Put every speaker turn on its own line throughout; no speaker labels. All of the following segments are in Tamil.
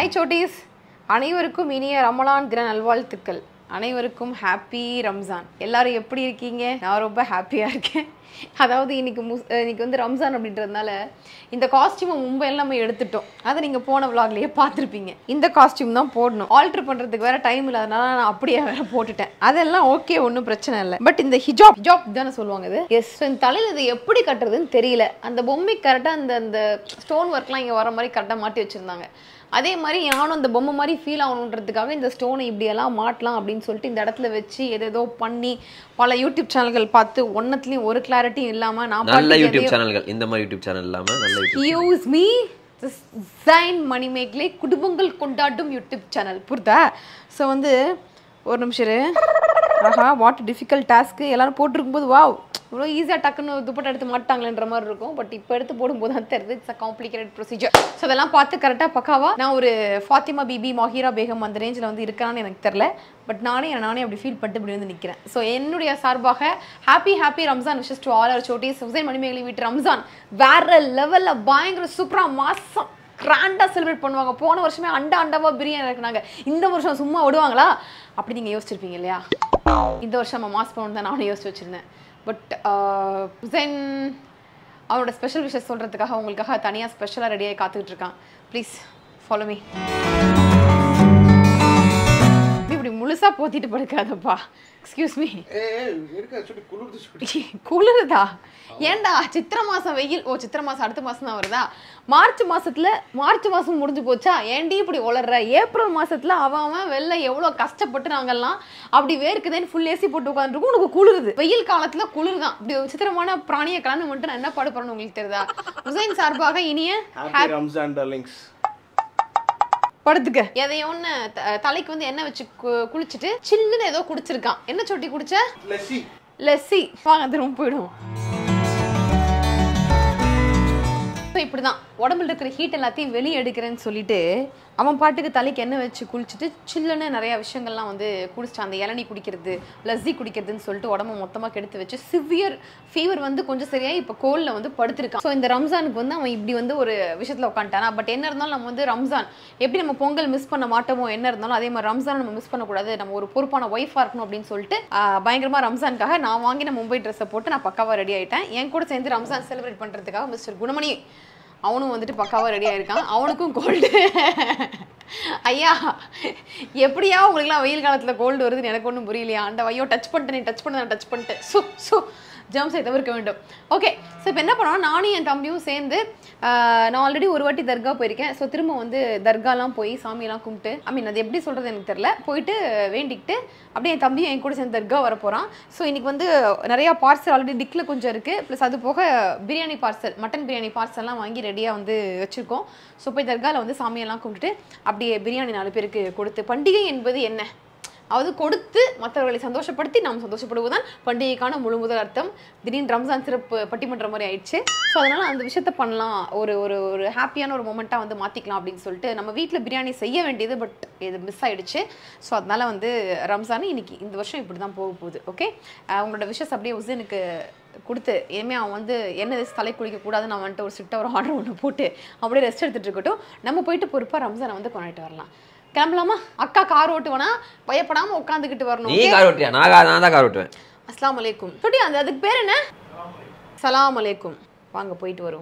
ஹாய் சோட்டீஸ் அனைவருக்கும் இனிய ரமலான் தின நல்வாழ்த்துக்கள் அனைவருக்கும் ஹாப்பி ரம்ஜான் எல்லாரும் எப்படி இருக்கீங்க நான் ரொம்ப ஹாப்பியாக இருக்கேன் அதாவது இன்னைக்கு முஸ் இன்னைக்கு வந்து ரம்ஜான் அப்படின்றதுனால இந்த காஸ்டியூமை மும்பையில் நம்ம எடுத்துட்டோம் அதை நீங்கள் போன விலாக்லேயே பார்த்துருப்பீங்க இந்த காஸ்டியூம் தான் போடணும் ஆல்ட்ரு பண்ணுறதுக்கு வேற டைம் இல்லாதனால நான் அப்படியே வேற போட்டுட்டேன் அதெல்லாம் ஓகே ஒன்றும் பிரச்சனை இல்லை பட் இந்த ஹிஜாப் ஹிஜாப் தானே சொல்லுவாங்க இது எஸ் இந்த தலையில் இது எப்படி கட்டுறதுன்னு தெரியல அந்த பொம்மை கரெக்டாக அந்த அந்த ஸ்டோன் ஒர்க்லாம் இங்கே வர மாதிரி கரெக்டாக மாட்டி வச்சுருந்தாங்க அதே மாதிரி நானும் அந்த பொம்மை மாதிரி ஃபீல் ஆகணுன்றதுக்காக இந்த ஸ்டோனை இப்படியெல்லாம் மாட்டலாம் அப்படின்னு சொல்லிட்டு இந்த இடத்துல வச்சு எதேதோ பண்ணி பல யூடியூப் சேனல்கள் பார்த்து ஒன்னத்துலேயும் ஒரு கிளாரிட்டியும் இல்லாமல் நான்
நல்ல
பாட்டுக்கு
யூடியூப்
எதையோ-
சேனல்கள் இந்த மாதிரி யூடியூப் சேனல் இல்லாம நல்ல யூடியூப்
யூஸ் மீ ஜைன் மணிமேகலை குடும்பங்கள் கொண்டாடும் யூடியூப் சேனல் புரிதா ஸோ வந்து ஒரு நிமிஷம் இரு. ஆஹா வாட் டிஃபிகல்ட் டாஸ்க்கு எல்லாரும் போட்டிருக்கும்போது வாவ் இவ்வளோ ஈஸியாக டக்குன்னு துப்பட்டை எடுத்து மாட்டாங்களேன்ற மாதிரி இருக்கும் பட் இப்போ எடுத்து போடும்போது தான் தெரியுது it's a complicated procedure so அதெல்லாம் பார்த்து கரெக்டாக பக்காவா நான் ஒரு ஃபாத்திமா பிபி மாஹிரா பேகம் அந்த ரேஞ்சில் வந்து இருக்கிறான்னு எனக்கு தெரில பட் நானே என்னை நானே அப்படி ஃபீல் பண்ணிட்டு இப்படி வந்து நிற்கிறேன் ஸோ என்னுடைய சார்பாக happy happy Ramzan wishes to all our சோட்டிஸ் ஹுசைன் மணிமேகலை வீட்டு ரம்ஜான் வேற லெவலில் பயங்கர சூப்பராக மாசம் கிராண்டாக செலிப்ரேட் பண்ணுவாங்க போன வருஷமே அண்டா அண்டாவா பிரியாணி இறக்குனாங்க இந்த வருஷம் சும்மா விடுவாங்களா அப்படி நீங்கள் யோசிச்சிருப்பீங்க இல்லையா இந்த வருஷம் நம்ம மாஸ் பண்ணணும் தான் நானும் யோசிச்சு வச்சிருந்தேன் பட் ஹுசைன் அவனோட ஸ்பெஷல் விஷஸ் சொல்கிறதுக்காக உங்களுக்காக தனியாக ஸ்பெஷலாக ரெடியாகி காத்துக்கிட்டு இருக்கான் ப்ளீஸ் ஃபாலோ மீ இப்படி முழுசாக போத்திட்டு படுக்காதப்பா எக்ஸ்கியூஸ் மீ
ஏய் இருக்க சுட்டி குளிர்து சுட்டி
குளிருதா ஏன்டா சித்திரை மாசம் வெயில் ஓ சித்திரை மாசம் அடுத்த மாசம் தான் வருதா மார்ச் மாசத்துல மார்ச் மாசம் முடிஞ்சு போச்சா ஏன்டி இப்படி உளர்ற ஏப்ரல் மாசத்துல அவன் அவன் வெளில எவ்வளவு கஷ்டப்பட்டு நாங்கெல்லாம் அப்படி வேர்க்குதேன்னு ஃபுல் ஏசி போட்டு உட்காந்துருக்கும் உனக்கு குளிருது வெயில் காலத்துல குளிர் தான் இப்படி ஒரு சித்திரமான பிராணியை கலந்து மட்டும் நான் என்ன பாடு பண்ணணும் உங்களுக்கு தெரியுதா உசைன் சார்பாக இனிய
ஹாப்பி ரம்ஜான் டார்லிங்ஸ்
படுத்துக்க எதையோ ஒன்று தலைக்கு வந்து எண்ணெய் வச்சு கு- குளிச்சுட்டு சில்லுன்னு ஏதோ குடிச்சிருக்கான் என்ன சொட்டி குடிச்ச
லஸ்ஸி
லெஸ்ஸி வாங்க திரும்ப போயிடும் இப்போ இப்படி தான் உடம்புல இருக்கிற ஹீட் எல்லாத்தையும் வெளியே எடுக்கிறேன்னு சொல்லிட்டு அவன் பாட்டுக்கு தலைக்கு எண்ணெய் வச்சு குளிச்சுட்டு சில்லுன்னு நிறைய விஷயங்கள்லாம் வந்து குடிச்சிட்டான் அந்த இளநீ குடிக்கிறது லஸ்ஸி குடிக்கிறதுன்னு சொல்லிட்டு உடம்ப மொத்தமாக கெடுத்து வச்சு சிவியர் ஃபீவர் வந்து கொஞ்சம் சரியாக இப்போ கோல்டில் வந்து படுத்திருக்கான் ஸோ இந்த ரம்ஜானுக்கு வந்து அவன் இப்படி வந்து ஒரு விஷயத்தில் உட்காந்துட்டானா பட் என்ன இருந்தாலும் நம்ம வந்து ரம்ஜான் எப்படி நம்ம பொங்கல் மிஸ் பண்ண மாட்டோமோ என்ன இருந்தாலும் அதே மாதிரி ரம்ஜான் நம்ம மிஸ் பண்ணக்கூடாது நம்ம ஒரு பொறுப்பான ஒய்ஃபாக இருக்கணும் அப்படின்னு சொல்லிட்டு ஆஹ், பயங்கரமா ரம்ஜானுக்காக நான் வாங்கின மும்பை ட்ரெஸ்ஸை போட்டு நான் பக்காவாக ரெடி ஆயிட்டேன் என் கூட சேர்ந்து ரம்ஜான் செலிப்ரேட் பண்ணுறதுக்காக மிஸ்டர் குணமணி அவனும் வந்துட்டு பக்காவாக ரெடி ஆயிருக்கான் அவனுக்கும் கோல்டு ஐயா எப்படியா உங்களுக்குலாம் வெயில் காலத்தில் கோல்டு வருதுன்னு எனக்கு ஒன்றும் புரியலையா அந்த ஐயோ டச் பண்ணிட்டு நீ டச் பண்ண டச் பண்ணிட்டேன் சு சு ஜெர்ம்ஸை தவிர்க்க வேண்டும் ஓகே ஸோ இப்போ என்ன பண்ணோம் நானும் என் தம்பியும் சேர்ந்து ஆஹ், நான் ஆல்ரெடி ஒரு வாட்டி தர்கா போயிருக்கேன் ஸோ திரும்ப வந்து தர்காலாம் போய் சாமியெல்லாம் கும்பிட்டு ஐ மீன் அது எப்படி சொல்கிறது எனக்கு தெரில போயிட்டு வேண்டிக்கிட்டு அப்படியே என் தம்பியும் என் கூட சேர்ந்து தர்கா வர போகிறான் ஸோ இன்னைக்கு வந்து நிறையா பார்சல் ஆல்ரெடி டிக்கில் கொஞ்சம் இருக்குது ப்ளஸ் அது போக பிரியாணி பார்சல் மட்டன் பிரியாணி பார்சல்லாம் வாங்கி ரெடியாக வந்து வச்சுருக்கோம் ஸோ போய் தர்காவில் வந்து சாமியெல்லாம் கும்பிட்டுட்டு அப்படியே பிரியாணி நாலு பேருக்கு கொடுத்து பண்டிகை என்பது என்ன அதாவது கொடுத்து மற்றவர்களை சந்தோஷப்படுத்தி நாம் சந்தோஷப்படுவதுதான் பண்டிகைக்கான முழு முதல் அர்த்தம் திடீர்னு ரம்ஜான் சிறப்பு பட்டிமன்றம் மாதிரி ஆயிடுச்சு ஸோ அதனால அந்த விஷயத்த பண்ணலாம் ஒரு ஒரு ஒரு ஹாப்பியான ஒரு மூமெண்ட்டாக வந்து மாற்றிக்கலாம் அப்படின்னு சொல்லிட்டு நம்ம வீட்டில் பிரியாணி செய்ய வேண்டியது பட் இது மிஸ் ஆயிடுச்சு ஸோ அதனால வந்து ரம்ஜான் இன்னைக்கு இந்த வருஷம் இப்படி தான் போக போகுது ஓகே உங்களோட விஷஸ் அப்படியே உசேனுக்கு கொடுத்து இனிமேல் அவன் வந்து என்ன தேய்ச்சி தலை குளிக்க கூடாதுன்னு அவன் வந்துட்டு ஒரு ஸ்ட்ரிக்டாக ஒரு ஆர்டர் ஒன்று போட்டு அப்படியே ரெஸ்ட் எடுத்துட்டு இருக்கட்டும் நம்ம போயிட்டு பொறுப்பாக ரம்ஜானை வந்து கொண்டாடிட்டு வரலாம் கிளம்பலாமா அக்கா கார் ஓட்டுவனா பயப்படாம உட்காந்துக்கிட்டு வரணும்
நீ
okay?
கார் ஓட்டியா நான் கா- நான் தான் கார் ஓட்டுவேன்
அஸ்ஸலாமு அலைக்கும் சுட்டி அந்த அதுக்கு பேர் என்ன சலாம் அலைக்கும் வாங்க போயிட்டு வரும்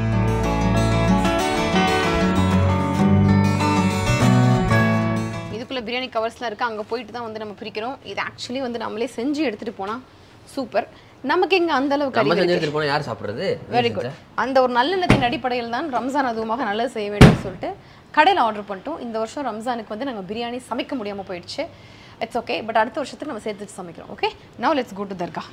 இதுக்குள்ள பிரியாணி கவர்ஸ்லாம் இருக்கு அங்க போயிட்டு தான் வந்து நம்ம பிரிக்கிறோம் இது ஆக்சுவலி வந்து நம்மளே செஞ்சு எடுத்துட்டு போனா சூப்பர் நமக்கு எங்க அந்த அளவுக்கு
நம்ம
அறிவு
செஞ்சு
இருக்கு.
எடுத்துட்டு போனா யார் சாப்பிடுறது
வெரி குட் அந்த ஒரு நல்லெண்ணத்தின் அடிப்படையில் தான் ரம்ஜான் அதுவுமாக நல்லது செய்ய வேண்டும் சொல்லிட்டு கடையில் ஆர்டர் பண்ணிட்டோம் இந்த வருஷம் ரம்ஜானுக்கு வந்து நாங்கள் பிரியாணி சமைக்க முடியாமல் போயிடுச்சு இட்ஸ் ஓகே பட் அடுத்த வருஷத்துக்கு நம்ம சேர்த்து வச்சு சமைக்கிறோம் okay now let's go to dargah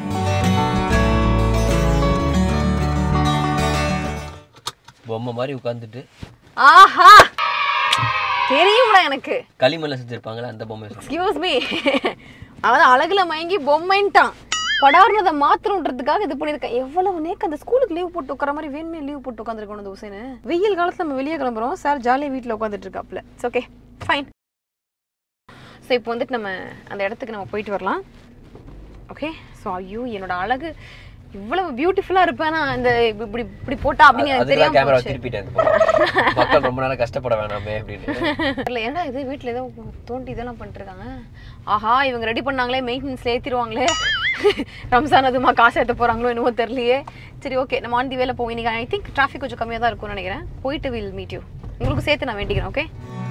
பொம்மை மாதிரி உட்காந்துட்டு
ஆஹா தெரியும்டா எனக்கு
களிமண்ல செஞ்சிருப்பாங்களே அந்த பொம்மை சொல்றேன்.
எக்ஸ்கியூஸ் மீ அவன் அழகுல மயங்கி பொம்மைன்ட்டான் படார்னதை மாத்திரன்றதுக்காக இது பண்ணியிருக்கேன் எவ்வளவு நேக்கு அந்த ஸ்கூலுக்கு லீவ் போட்டு உட்கார மாதிரி வேணுமே லீவ் போட்டு உட்காந்துருக்கணும் அந்த உசேனு வெயில் காலத்துல நம்ம வெளியே கிளம்புறோம் சார் ஜாலியாக வீட்டில் உட்காந்துட்டு இருக்காப்ல இட்ஸ் ஓகே ஃபைன் ஸோ இப்போ வந்துட்டு நம்ம அந்த இடத்துக்கு நம்ம போயிட்டு வரலாம் ஓகே ஸோ ஐயோ என்னோட அழகு இவ்வளவு பியூட்டிஃபுல்லா இருப்பேனா இந்த இப்படி இப்படி- இப்படி போட்டா அப்படின்னு எனக்கு
அதுக்கு
தெரியாம
கேமரா
போச்சு
திருப்பிட்டேன் இந்த பக்கம். மக்கள் ரொம்ப நேரம் கஷ்டப்பட வேணாமே அப்படின்னு
தெரியல ஏன்னா இது வீட்ல ஏதோ தோண்டி இதெல்லாம் பண்ணிட்டு இருக்காங்க ஆஹா இவங்க ரெடி பண்ணாங்களே மெயின்டெனன்ஸ்ல ஏத்திருவாங்களே ரம்ஜான் அதுமா காசு ஏத்த போறாங்களோ என்னவோ தெரியலையே சரி ஓகே நம்ம ஆண்டி வேலை போவோம் இன்னைக்கு ஐ திங்க் டிராஃபிக் கொஞ்சம் கம்மியா தான் இருக்கும்னு நினைக்கிறேன் போயிட்டு வில் மீட் யூ உங்களுக்கு சேர்த்து நான் வேண்டிக்கிறேன் ஓகே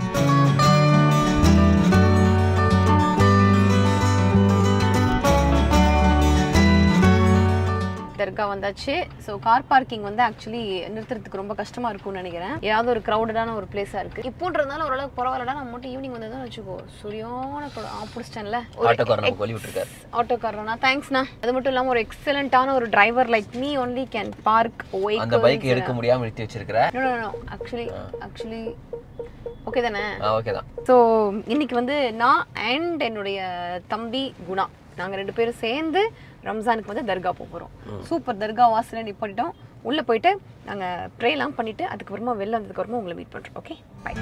தர்கா வந்தாச்சு ஸோ கார் பார்க்கிங் வந்து ஆக்சுவலி நிறுத்துறதுக்கு ரொம்ப கஷ்டமா இருக்கும்னு நினைக்கிறேன் ஏதாவது ஒரு க்ரௌடடான ஒரு பிளேஸா இருக்கு இப்போன்றதுனால ஓரளவுக்கு பரவாயில்லடா நம்ம மட்டும் ஈவினிங் வந்ததுன்னு வச்சுக்கோ சரியான crowd. ஆ பிடிச்சிட்டேன்ல
ஆட்டோக்காரர் நம்ம கொல்லி விட்டுருக்காரு
ஆட்டோக்காரனா தேங்க்ஸ்ண்ணா அது மட்டும் இல்லாம ஒரு எக்ஸலண்டான ஒரு driver like me only can park
அந்த பைக் எடுக்க முடியாம நிறுத்தி வச்சிருக்கிற
no no no actually actually okay தானே
ஆ ஓகே தான்
ஸோ இன்னைக்கு வந்து நான் அண்ட் என்னுடைய தம்பி குணா நாங்கள் ரெண்டு பேரும் சேர்ந்து ரம்ஜானுக்கு வந்து தர்கா போக போகிறோம் சூப்பர் தர்கா வாசல நிப்பாட்டிட்டோம் உள்ளே போயிட்டு நாங்கள் ப்ரேலாம் பண்ணிட்டு அதுக்கப்புறமா வெளில வந்ததுக்கப்புறமா உங்களை மீட் பண்ணுறோம் ஓகே பை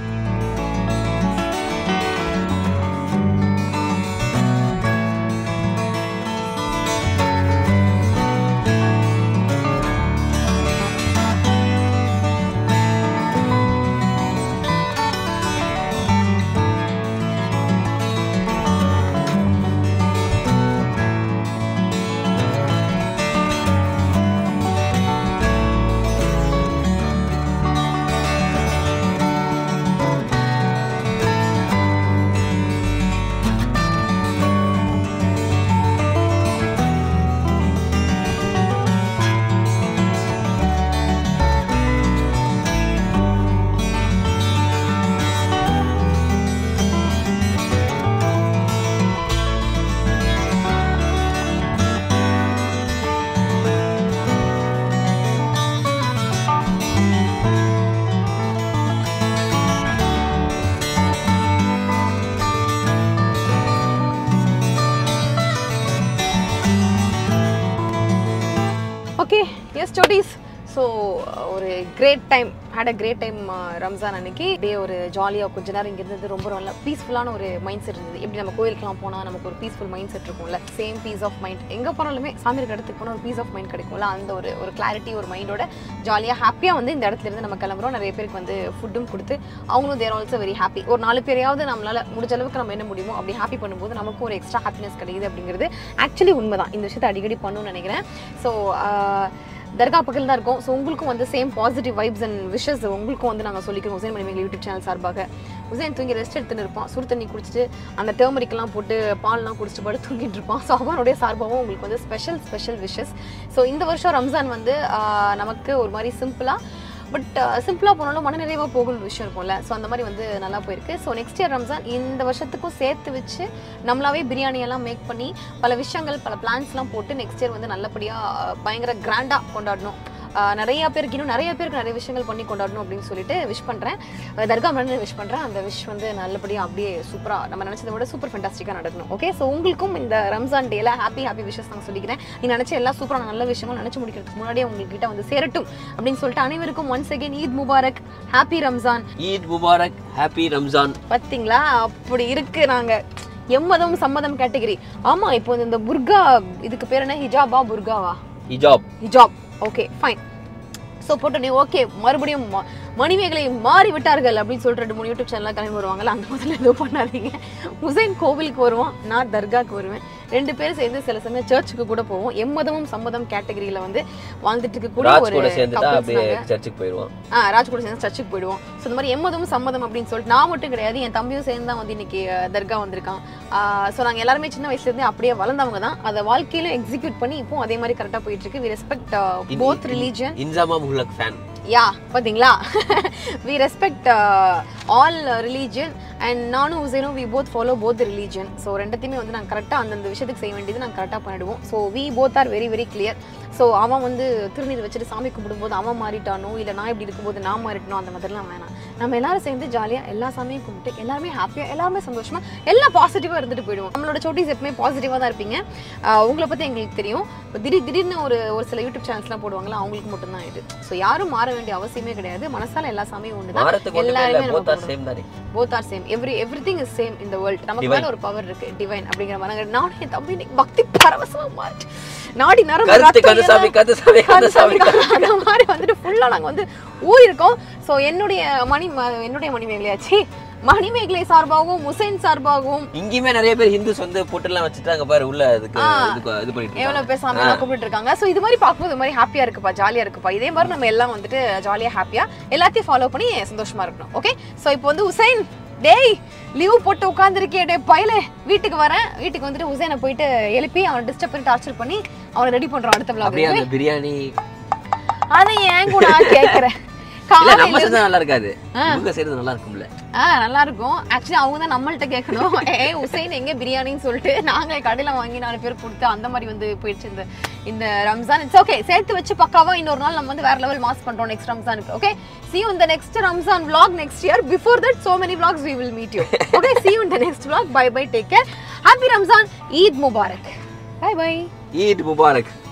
ஓகே எஸ் ஜோடிஸ் ஸோ ஒரு great time had a great time Ramzan அன்னைக்கு அப்படியே ஒரு ஜாலியாக கொஞ்ச நேரம் இங்கே இருந்தது ரொம்ப நல்ல பீஸ்ஃபுல்லான ஒரு மைண்ட் செட் இருந்தது எப்படி நம்ம கோயிலுக்குலாம் போனால் நமக்கு ஒரு பீஸ்ஃபுல் மைண்ட் செட் இருக்கும்ல சேம் பீஸ் ஆஃப் மைண்ட் எங்கே போனாலுமே சாமி இருக்க இடத்துக்கு போனால் ஒரு பீஸ் ஆஃப் மைண்ட் கிடைக்கும்ல அந்த ஒரு ஒரு கிளாரிட்டி ஒரு மைண்டோட ஜாலியாக ஹாப்பியாக வந்து இந்த இடத்துல இருந்து நம்ம கிளம்புறோம் நிறைய பேருக்கு வந்து ஃபுட்டும் கொடுத்து அவங்களும் தேர் ஆல்சோ வெரி ஹாப்பி ஒரு நாலு பேரையாவது நம்மளால முடிஞ்ச அளவுக்கு நம்ம என்ன முடியுமோ அப்படி ஹாப்பி பண்ணும்போது நமக்கும் ஒரு எக்ஸ்ட்ரா ஹாப்பினஸ் கிடைக்குது அப்படிங்கிறது ஆக்சுவலி உண்மைதான் இந்த விஷயத்தை அடிக்கடி பண்ணணும்னு நினைக்கிறேன் ஸோ தர்கா பக்கத்தில் தான் இருக்கும் ஸோ உங்களுக்கும் வந்து same positive vibes and wishes உங்களுக்கும் வந்து நாங்கள் சொல்லிக்கிறோம் உசேன் மணிமேல் யூடியூப் சேனல் சார்பாக உசேன் தூங்கி ரெஸ்ட் எடுத்துன்னு இருப்பான் சுடு தண்ணி குடிச்சிட்டு அந்த டேர்மரிக்கெல்லாம் போட்டு பால்லாம் குடிச்சிட்டு படுத்து தூங்கிட்டு இருப்பான் ஸோ அவனுடைய சார்பாகவும் உங்களுக்கு வந்து ஸ்பெஷல் ஸ்பெஷல் விஷஸ் ஸோ இந்த வருஷம் ரம்ஜான் வந்து ஆஹ், நமக்கு ஒரு மாதிரி சிம்பிளாக பட் சிம்பிளாக போனாலும் மனநிறைவாக போகணும் ஒரு விஷயம் இருக்கும்ல ஸோ அந்த மாதிரி வந்து நல்லா போயிருக்கு ஸோ நெக்ஸ்ட் இயர் ரம்ஜான் இந்த வருஷத்துக்கும் சேர்த்து வச்சு நம்மளாவே பிரியாணி எல்லாம் மேக் பண்ணி பல விஷயங்கள் பல பிளான்ஸ்லாம் போட்டு நெக்ஸ்ட் இயர் வந்து நல்லபடியாக பயங்கர கிராண்டாக கொண்டாடணும் ஆஹ் நிறைய பேருக்கு இன்னும் நிறைய பேருக்கு நிறைய விஷயங்கள் பண்ணி கொண்டாடணும் அப்படின்னு சொல்லிட்டு விஷ் பண்ணுறேன் தர்கா மரண விஷ் பண்ணுறேன் அந்த விஷ் வந்து நல்லபடியாக அப்படியே சூப்பராக நம்ம நினச்சதை விட சூப்பர் ஃபென்டாஸ்டிக்காக நடக்கணும் ஓகே ஸோ உங்களுக்கும் இந்த ரம்ஜான் டேல ஹாப்பி ஹாப்பி விஷஸ் நான் சொல்லிக்கிறேன் நீ நினச்ச எல்லா சூப்பரான நல்ல விஷயங்களும் நினச்சி முடிக்கிறதுக்கு முன்னாடியே உங்ககிட்ட வந்து சேரட்டும் அப்படின்னு சொல்லிட்டு அனைவருக்கும் once again Eid Mubarak happy Ramzan
Eid Mubarak happy Ramzan
பாத்தீங்களா அப்படி இருக்கு நாங்க எம்மதம் சம்மதம் கேட்டகரி ஆமா இப்போ இந்த புர்கா இதுக்கு பேர் என்ன ஹிஜாபா புர்காவா
ஹிஜாப்
ஹிஜாப் ஓகே ஃபைன் ஸோ போட்டோன்னே ஓகே மறுபடியும் ம- மணிமேகலை மாறி விட்டார்கள் அப்படின்னு சொல்லிட்டு ரெண்டு மூணு யூடியூப் சேனல்லாம் கிளம்பி வருவாங்கல்ல அந்த முதல்ல எதுவும் பண்ணாதீங்க உசைன் கோவிலுக்கு வருவான் நான் தர்காக்கு வருவேன் ரெண்டு பேரும் சேர்ந்து சில சமயம் சர்ச்சுக்கு கூட போவோம் எம்மதமும் சம்மதம் கேட்டகரியில வந்து வாழ்ந்துட்டு இருக்கக்கூடிய
ராஜ்
ஒரு
கூட சேர்ந்துட்டா
couples
அப்படியே
நாங்க.
சர்ச்சுக்கு போயிடுவான்
ஆ ராஜ் கூட சேர்ந்து சர்ச்சுக்கு போயிடுவோம் ஸோ இந்த மாதிரி எம்மதமும் சம்மதம் அப்படின்னு சொல்லிட்டு நான் மட்டும் கிடையாது என் தம்பியும் சேர்ந்து தான் வந்து இன்னைக்கு அஹ், தர்கா வந்திருக்கான் ஸோ நாங்கள் எல்லாருமே சின்ன வயசுல இருந்து அப்படியே வளர்ந்தவங்க தான் அதை வாழ்க்கையிலும் எக்ஸிக்யூட் பண்ணி இப்போ அதே மாதிரி கரெக்டாக போயிட்டு இருக்கு வி ரெஸ்பெக்ட் போத் ரிலீஜன்
இன்சாமா முஹலக் ஃபேன்
யா பாத்தீங்களா we respect all religion and நானும் உசேனும் we both follow both religion so ரெண்டத்தையுமே வந்து நாங்கள் கரெக்டாக அந்தந்த விஷயத்துக்கு செய்ய வேண்டியது நாங்கள் கரெக்டாக பண்ணிடுவோம் so we both are very very clear so அவன் வந்து திருநீர் வச்சுட்டு சாமி கும்பிடும்போது அவன் மாறிட்டானோ இல்லை நான் இப்படி இருக்கும்போது நான் மாறிட்டனோ அந்த மாதிரிலாம் வேணாம் நம்ம எல்லாரும் சேர்ந்து ஜாலியாக எல்லா சாமியும் கும்பிட்டு எல்லாருமே ஹாப்பியாக எல்லாருமே சந்தோஷமா எல்லாம் பாசிட்டிவாக இருந்துட்டு போயிடுவோம் நம்மளோட சோட்டிஸ் எப்பவுமே பாசிட்டிவாக தான் இருப்பீங்க ஆஹ் உங்களை பற்றி எங்களுக்கு தெரியும் இப்ப திடீர் திடீர்னு ஒரு ஒரு சில யூடியூப் சேனல்ஸ்லாம் போடுவாங்களா அவங்களுக்கு மட்டும்தான் இது ஸோ யாரும் மாற வேண்டிய அவசியமே கிடையாது மனசால எல்லா சாமியும் ஒண்ணுதான்
மாறத்துக்கு ஒண்ணுமே இல்ல
எல்லாருமே நம்ம
போத் ஆர்
கும்பிடணும்.
சேம் தானே
both are same every every thing is same இந்த வேர்ல்ட் நமக்கு
Divine.
மேல ஒரு பவர் இருக்கு டிவைன் அப்படிங்கிற மாதிரி நானும் என் தம்பி இன்னைக்கு பக்தி பரவசமா மாறிட்டு நாடி நரம்பு
கருத்து
ரத்தம்
கந்தசாமி
எல்லாம்
கந்தசாமி கந்தசாமி
கந்தசாமி அந்த மாதிரி வந்துட்டு ஃபுல்லா நாங்க வந்து ஊறிருக்கோம் சோ என்னுடைய மணி ம- என்னுடைய மணிமேகலையாச்சு மணிமேகலை சார்பாகவும் முசைன் சார்பாகவும்
இங்கேயுமே நிறைய பேர் ஹிந்துஸ் வந்து பொட்டெல்லாம் வச்சுட்டாங்க பாரு உள்ள அதுக்கு இதுக்கு இது பண்ணிட்டு
எவ்வளவு
இருக்காங்க.
பேர் சாமி எல்லாம் கூப்பிட்டு இருக்காங்க சோ இது மாதிரி பார்க்கும்போது இது மாதிரி ஹாப்பியா இருக்குப்பா ஜாலியா இருக்குப்பா இதே மாதிரி நம்ம எல்லாம் வந்துட்டு ஜாலியா ஹாப்பியா எல்லாத்தையும் ஃபாலோ பண்ணி சந்தோஷமா இருக்கணும் ஓகே சோ இப்போ வந்து உசைன் டேய் லீவ் போட்டு உட்காந்துருக்கே டே பையல வீட்டுக்கு வரேன் வீட்டுக்கு வந்துட்டு உசைனை போயிட்டு எழுப்பி அவனை டிஸ்டர்ப் பண்ணி டார்ச்சர் பண்ணி அவனை ரெடி பண்றோம் அடுத்த
அப்படியே
vlog
அந்த பிரியாணி
அதை ஏன் கூட நான் கேக்குறேன்
இல்ல நம்ம
காலையில
செஞ்சா நல்லா இருக்காது இவங்க செய்யறது நல்லா இருக்கும்ல
ஆ நல்லா இருக்கும் ஆக்சுவலி அவங்க தான் நம்மள்ட்ட கேட்கணும் ஏ உசைன் எங்க பிரியாணின்னு சொல்லிட்டு நாங்க கடையில வாங்கி நாலு பேர் கொடுத்து அந்த மாதிரி வந்து போயிடுச்சு இந்த இந்த ரம்ஜான் இட்ஸ் ஓகே சேர்த்து வச்சு பக்காவா இன்னொரு நாள் நம்ம வந்து வேற லெவல் மாஸ் பண்றோம் நெக்ஸ்ட் ரம்ஜானுக்கு okay see you in the next Ramzan vlog next year before that so many vlogs we will meet you okay see you in the next vlog bye bye take care happy Ramzan eid mubarak bye bye
Eid Mubarak